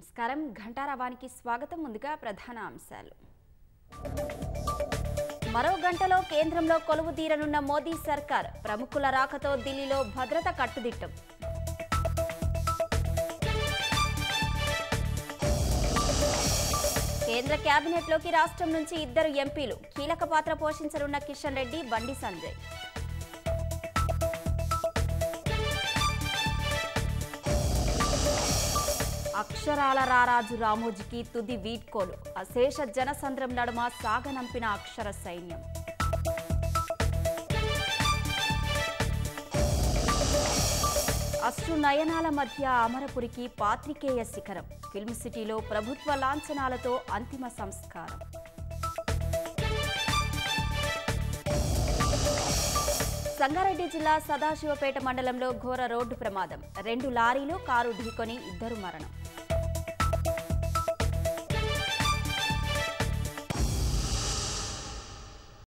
నమస్కారం ఘంటారావానికి స్వాగతం ముందుగా ప్రధాన అంశాలు మరో గంటలో కేంద్రంలో కొలువు తీరనున్న మోదీ సర్కార్ ప్రముఖుల రాకతో ఢిల్లీలో భద్రత కట్టుదిట్టం కేంద్ర కేబినెట్లోకి రాష్ట్రం నుంచి ఇద్దరు ఎంపీలు కీలక పాత్ర పోషించనున్న కిషన్ రెడ్డి బండి సంజయ్ అక్షరాల రారాజు రామోజీకి తుది వీడ్కోలు అశేష జనసంద్రం నడుమ సాగనంపిన అక్షర సైన్యం అశ్రు నయనాల మధ్య అమరపురికి పాత్రికేయ శిఖరం ఫిల్మ్ సిటీలో ప్రభుత్వ లాంఛనాలతో అంతిమ సంస్కారం సంగారెడ్డి జిల్లా సదాశివపేట మండలంలో ఘోర రోడ్డు ప్రమాదం రెండు లారీలు కారు ఢీకొని ఇద్దరు మరణం